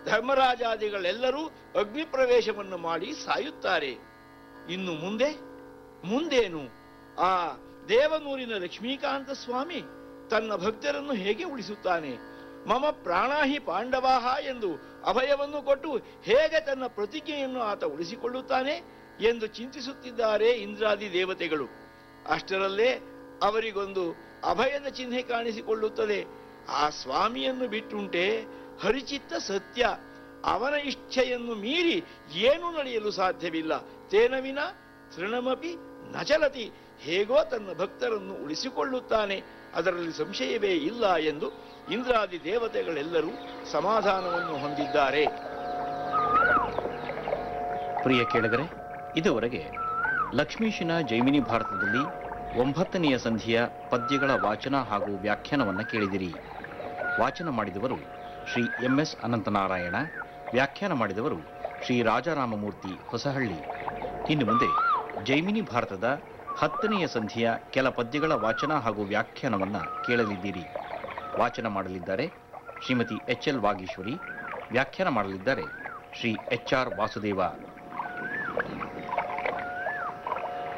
ಧರ್ಮರಾಜಾದಿಗಳೆಲ್ಲರೂ ಅಗ್ನಿ ಪ್ರವೇಶವನ್ನು ಮಾಡಿ ಸಾಯುತ್ತಾರೆ ಇನ್ನು ಮುಂದೆ ಮುಂದೇನು ಆ ದೇವನೂರಿನ ಲಕ್ಷ್ಮೀಕಾಂತ ಸ್ವಾಮಿ ತನ್ನ ಭಕ್ತರನ್ನು ಹೇಗೆ ಉಳಿಸುತ್ತಾನೆ ಮಮ ಪ್ರಾಣಾಹಿ ಪಾಂಡವಾಹ ಎಂದು ಅಭಯವನ್ನು ಕೊಟ್ಟು ಹೇಗೆ ತನ್ನ ಪ್ರತಿಜ್ಞೆಯನ್ನು ಆತ ಉಳಿಸಿಕೊಳ್ಳುತ್ತಾನೆ ಎಂದು ಚಿಂತಿಸುತ್ತಿದ್ದಾರೆ ಇಂದ್ರಾದಿ ದೇವತೆಗಳು ಅಷ್ಟರಲ್ಲೇ ಅವರಿಗೊಂದು ಅಭಯದ ಚಿಹ್ನೆ ಕಾಣಿಸಿಕೊಳ್ಳುತ್ತದೆ ಆ ಸ್ವಾಮಿಯನ್ನು ಬಿಟ್ಟುಂಟೆ ಹರಿಚಿತ್ತ ಸತ್ಯ ಅವನ ಇಚ್ಛೆಯನ್ನು ಮೀರಿ ಏನೂ ನಡೆಯಲು ಸಾಧ್ಯವಿಲ್ಲ ತೇನವಿನ ತೃಣಮಪಿ ನಚಲತಿ ಹೇಗೋ ತನ್ನ ಭಕ್ತರನ್ನು ಉಳಿಸಿಕೊಳ್ಳುತ್ತಾನೆ ಅದರಲ್ಲಿ ಸಂಶಯವೇ ಇಲ್ಲ ಎಂದು ಇಂದ್ರಾದಿ ದೇವತೆಗಳೆಲ್ಲರೂ ಸಮಾಧಾನವನ್ನು ಹೊಂದಿದ್ದಾರೆ ಪ್ರಿಯ ಕೇಳಿಗರೆ ಇದುವರೆಗೆ ಲಕ್ಷ್ಮೀಶಿನ ಜೈಮಿನಿ ಭಾರತದಲ್ಲಿ ಒಂಬತ್ತನೆಯ ಸಂಧಿಯ ಪದ್ಯಗಳ ವಾಚನ ಹಾಗೂ ವ್ಯಾಖ್ಯಾನವನ್ನು ಕೇಳಿದಿರಿ ವಾಚನ ಮಾಡಿದವರು ಶ್ರೀ ಎಂ ಎಸ್ ಅನಂತನಾರಾಯಣ ವ್ಯಾಖ್ಯಾನ ಮಾಡಿದವರು ಶ್ರೀ ರಾಜಾರಾಮಮೂರ್ತಿ ಹೊಸಹಳ್ಳಿ ಇನ್ನು ಮುಂದೆ ಜೈಮಿನಿ ಭಾರತದ ಹತ್ತನೆಯ ಸಂಧಿಯ ಕೆಲ ಪದ್ಯಗಳ ವಾಚನ ಹಾಗೂ ವ್ಯಾಖ್ಯಾನವನ್ನು ಕೇಳಲಿದ್ದೀರಿ ವಾಚನ ಮಾಡಲಿದ್ದಾರೆ ಶ್ರೀಮತಿ ಎಚ್ ಎಲ್ ವಾಗೀಶ್ವರಿ ವ್ಯಾಖ್ಯಾನ ಮಾಡಲಿದ್ದಾರೆ ಶ್ರೀ ಎಚ್ ಆರ್ ವಾಸುದೇವ